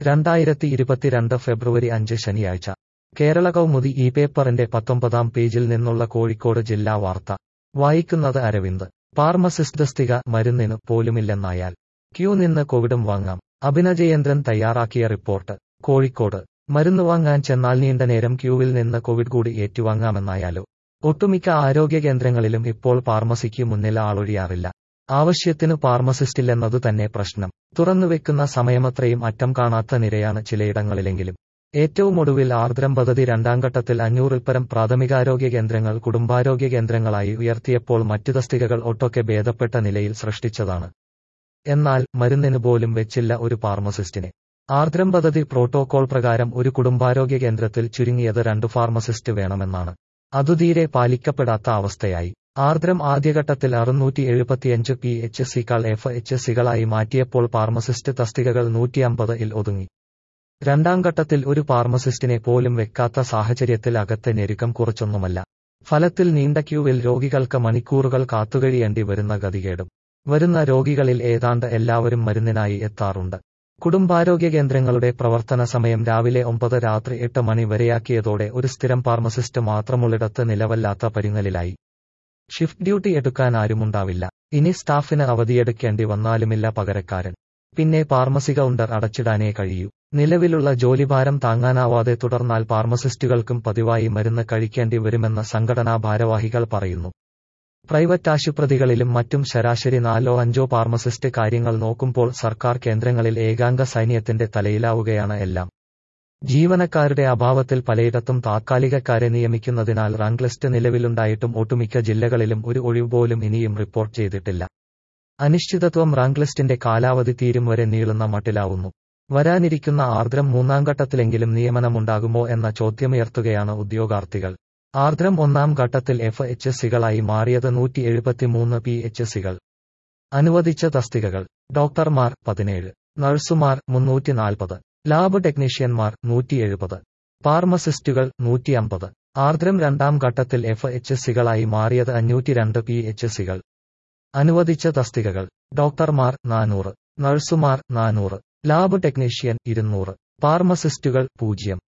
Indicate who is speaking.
Speaker 1: രണ്ടായിരത്തി ഇരുപത്തിരണ്ട് ഫെബ്രുവരി അഞ്ച് ശനിയാഴ്ച കേരള കൗമുദി ഈ പേപ്പറിന്റെ പത്തൊമ്പതാം പേജിൽ നിന്നുള്ള കോഴിക്കോട് ജില്ലാ വാർത്ത വായിക്കുന്നത് അരവിന്ദ് ഫാർമസിസ്റ്റ് തസ്തിക മരുന്നിന് പോലുമില്ലെന്നായാൽ ക്യൂ നിന്ന് കോവിഡും വാങ്ങാം അഭിനജയേന്ദ്രൻ തയ്യാറാക്കിയ റിപ്പോർട്ട് കോഴിക്കോട് മരുന്ന് വാങ്ങാൻ ചെന്നാൽ നീണ്ട നേരം ക്യൂവിൽ നിന്ന് കോവിഡ് കൂടി ഏറ്റുവാങ്ങാമെന്നായാലോ ഒട്ടുമിക്ക ആരോഗ്യ കേന്ദ്രങ്ങളിലും ഇപ്പോൾ ഫാർമസിക്ക് മുന്നിൽ ആളൊഴിയാറില്ല ആവശ്യത്തിനു ഫാർമസിസ്റ്റില്ലെന്നതു തന്നെ പ്രശ്നം തുറന്നുവെക്കുന്ന സമയമത്രയും അറ്റം കാണാത്ത നിരയാണ് ചിലയിടങ്ങളിലെങ്കിലും ഏറ്റവും ഒടുവിൽ ആർദ്രം പദ്ധതി രണ്ടാം ഘട്ടത്തിൽ അഞ്ഞൂറിൽ പരം പ്രാഥമികാരോഗ്യ കേന്ദ്രങ്ങൾ കുടുംബാരോഗ്യ കേന്ദ്രങ്ങളായി ഉയർത്തിയപ്പോൾ മറ്റു തസ്തികകൾ ഒട്ടൊക്കെ ഭേദപ്പെട്ട നിലയിൽ സൃഷ്ടിച്ചതാണ് എന്നാൽ മരുന്നിന് പോലും വെച്ചില്ല ഒരു ഫാർമസിസ്റ്റിനെ ആർദ്രം പദ്ധതി പ്രോട്ടോകോൾ പ്രകാരം ഒരു കുടുംബാരോഗ്യ കേന്ദ്രത്തിൽ ചുരുങ്ങിയത് രണ്ട് ഫാർമസിസ്റ്റ് വേണമെന്നാണ് അതുതീരെ പാലിക്കപ്പെടാത്ത അവസ്ഥയായി ആർദ്രം ആദ്യഘട്ടത്തിൽ അറുന്നൂറ്റി എഴുപത്തിയഞ്ച് പി എച്ച് സികൾ എഫ് എച്ച് സികളായി മാറ്റിയപ്പോൾ ഫാർമസിസ്റ്റ് തസ്തികകൾ നൂറ്റിയമ്പത് ഇൽ ഒതുങ്ങി രണ്ടാം ഘട്ടത്തിൽ ഒരു ഫാർമസിസ്റ്റിനെ പോലും വെക്കാത്ത സാഹചര്യത്തിൽ അകത്തെ ഞെരുക്കം കുറച്ചൊന്നുമല്ല ഫലത്തിൽ നീണ്ട ക്യൂവിൽ രോഗികൾക്ക് മണിക്കൂറുകൾ കാത്തുകഴിയേണ്ടി വരുന്ന ഗതികേടും വരുന്ന രോഗികളിൽ ഏതാണ്ട് എല്ലാവരും മരുന്നിനായി എത്താറുണ്ട് കുടുംബാരോഗ്യ കേന്ദ്രങ്ങളുടെ പ്രവർത്തന സമയം രാവിലെ ഒമ്പത് രാത്രി എട്ട് മണി വരെയാക്കിയതോടെ ഒരു സ്ഥിരം ഫാർമസിസ്റ്റ് മാത്രമുള്ളിടത്ത് നിലവല്ലാത്ത പരുങ്ങലിലായി ഷിഫ്റ്റ് ഡ്യൂട്ടി എടുക്കാൻ ആരുമുണ്ടാവില്ല ഇനി സ്റ്റാഫിന് അവധിയെടുക്കേണ്ടി വന്നാലുമില്ല പകരക്കാരൻ പിന്നെ ഫാർമസി കൗണ്ടർ അടച്ചിടാനേ കഴിയൂ നിലവിലുള്ള ജോലിഭാരം താങ്ങാനാവാതെ തുടർന്നാൽ ഫാർമസിസ്റ്റുകൾക്കും പതിവായി മരുന്ന് കഴിക്കേണ്ടി വരുമെന്ന് സംഘടനാ ഭാരവാഹികൾ പറയുന്നു പ്രൈവറ്റ് ആശുപത്രികളിലും മറ്റും ശരാശരി നാലോ അഞ്ചോ ഫാർമസിസ്റ്റ് കാര്യങ്ങൾ നോക്കുമ്പോൾ സർക്കാർ കേന്ദ്രങ്ങളിൽ ഏകാംഗ സൈന്യത്തിന്റെ തലയിലാവുകയാണ് എല്ലാം ജീവനക്കാരുടെ അഭാവത്തിൽ പലയിടത്തും താത്കാലികക്കാരെ നിയമിക്കുന്നതിനാൽ റാങ്ക് ലിസ്റ്റ് നിലവിലുണ്ടായിട്ടും ഒട്ടുമിക്ക ജില്ലകളിലും ഒരു ഒഴിവ് പോലും ഇനിയും റിപ്പോർട്ട് ചെയ്തിട്ടില്ല അനിശ്ചിതത്വം റാങ്ക് ലിസ്റ്റിന്റെ കാലാവധി തീരും വരെ നീളുന്ന മട്ടിലാവുന്നു വരാനിരിക്കുന്ന ആർദ്രം മൂന്നാം ഘട്ടത്തിലെങ്കിലും നിയമനമുണ്ടാകുമോ എന്ന ചോദ്യമുയർത്തുകയാണ് ഉദ്യോഗാർത്ഥികൾ ആർദ്രം ഒന്നാം ഘട്ടത്തിൽ എഫ് എച്ച് സികളായി മാറിയത് നൂറ്റി എഴുപത്തിമൂന്ന് പി എച്ച് സികൾ അനുവദിച്ച തസ്തികകൾ ഡോക്ടർമാർ പതിനേഴ് നഴ്സുമാർ മുന്നൂറ്റി നാൽപ്പത് ലാബ് ടെക്നീഷ്യന്മാർ നൂറ്റി എഴുപത് ഫാർമസിസ്റ്റുകൾ നൂറ്റി അമ്പത് ആർദ്രം രണ്ടാം ഘട്ടത്തിൽ എഫ് എച്ച് സികളായി മാറിയത് അഞ്ഞൂറ്റി രണ്ട് പി എച്ച് സികൾ അനുവദിച്ച തസ്തികകൾ ഡോക്ടർമാർ നാനൂറ് നഴ്സുമാർ നാനൂറ് ലാബ് ടെക്നീഷ്യൻ ഇരുന്നൂറ് ഫാർമസിസ്റ്റുകൾ പൂജ്യം